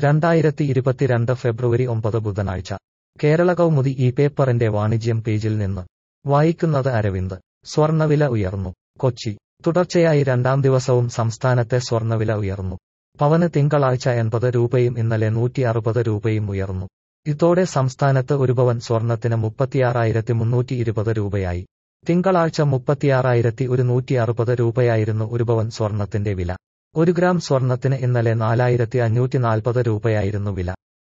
രണ്ടായിരത്തി ഇരുപത്തിരണ്ട് ഫെബ്രുവരി ഒമ്പത് ബുധനാഴ്ച കേരള കൗമുദി ഈ പേപ്പറിന്റെ വാണിജ്യം പേജിൽ നിന്ന് വായിക്കുന്നത് അരവിന്ദ് സ്വർണവില ഉയർന്നു കൊച്ചി തുടർച്ചയായി രണ്ടാം ദിവസവും സംസ്ഥാനത്തെ സ്വർണവില ഉയർന്നു പവന് തിങ്കളാഴ്ച എൺപത് രൂപയും ഇന്നലെ നൂറ്റി അറുപത് രൂപയും ഉയർന്നു ഇതോടെ സംസ്ഥാനത്ത് ഒരു പവൻ സ്വർണത്തിന് മുപ്പത്തിയാറായിരത്തി മുന്നൂറ്റി ഇരുപത് രൂപയായി തിങ്കളാഴ്ച മുപ്പത്തിയാറായിരത്തി ഒരുന്നൂറ്റി അറുപത് രൂപയായിരുന്നു ഒരു പവൻ സ്വർണത്തിന്റെ വില ഒരു ഗ്രാം സ്വർണത്തിന് ഇന്നലെ നാലായിരത്തി അഞ്ഞൂറ്റി നാൽപ്പത് രൂപയായിരുന്നു വില